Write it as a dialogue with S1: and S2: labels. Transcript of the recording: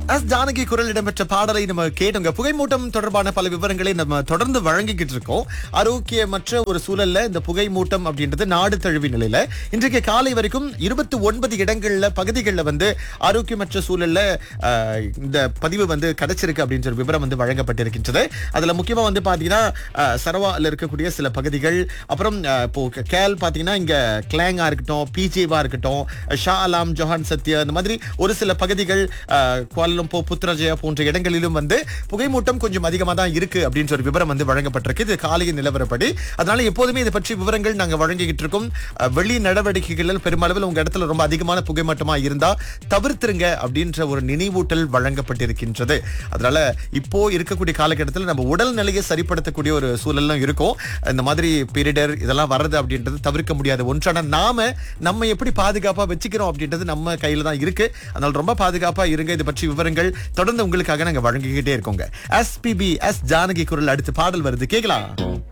S1: S Janaki குரல் இடம்பெற்ற பாடலை நம்ம கேட்டோங்க புகைமூட்டம் தொடர்பான பல விவரங்களை நம்ம தொடர்ந்து வழங்கிக்கிட்டு இருக்கோம் ஆரோக்கியமற்ற ஒரு சூழல்ல இந்த புகைமூட்டம் அப்படின்றது நாடு தழுவி நிலையில இன்றைக்கு காலை வரைக்கும் இருபத்தி ஒன்பது இடங்கள்ல பகுதிகளில் வந்து ஆரோக்கியமற்ற சூழல்ல ஆஹ், இந்த பதிவு வந்து கிடைச்சிருக்கு அப்படின்ற ஒரு விவரம் வந்து வழங்கப்பட்டிருக்கின்றது அதுல முக்கியமா வந்து பாத்தீங்கன்னா ஆஹ், சரவால இருக்கக்கூடிய சில பகுதிகள் அப்புறம் ஆஹ், இப்போ கேல் பாத்தீங்கன்னா இங்க கிளாங்கா இருக்கட்டும் பிஜேவா இருக்கட்டும் ஷா அலாம் ஜொஹான் சத்யா இந்த மாதிரி ஒரு சில பகுதிகள் ஆஹ், குவாலலம்போ புத்ரஜயா போன்ற இடங்களிலும் வந்து புகைமூட்டம் கொஞ்சம் அதிகமா தான் இருக்கு அப்படின்ற ஒரு விவரம் வந்து வழங்கப்பட்டிருக்கு இது காலையின் நிலவரப்படி அதனால எப்போதுமே இதை பற்றி விவரங்கள் நாங்க வழங்கிக்கிட்டு இருக்கோம் அஹ், வெளி நடவடிக்கைகள் பெருமளவில் உங்க இடத்துல ரொம்ப அதிகமான புகைமூட்டமா இருந்தா தவிர்த்துருங்க அப்படின்ற ஒரு நினைவூட்டல் வழங்கப்பட்டிருக்கின்றது அதனால இப்போ இருக்கக்கூடிய காலகட்டத்தில் நம்ம உடல் நிலையை சரிப்படுத்தக்கூடிய ஒரு சூழல்லாம் இருக்கும் இந்த மாதிரி பீரியடர் இதெல்லாம் வர்றது அப்படின்றது தவிர்க்க முடியாத ஒன்றான நாம நம்ம எப்படி பாதுகாப்பா வச்சுக்கிறோம் அப்படின்றது நம்ம கையில தான் இருக்கு அதனால ரொம்ப பாதுகாப்பா இருங்க இது பற்றி விவரங்கள் தொடர்ந்து உங்களுக்காக நாங்க வழங்கிக்கிட்டே இருக்கோங்க எஸ்பிபி எஸ் ஜானகி குரல் அடுத்து பாடல் வருது கேட்கலாம்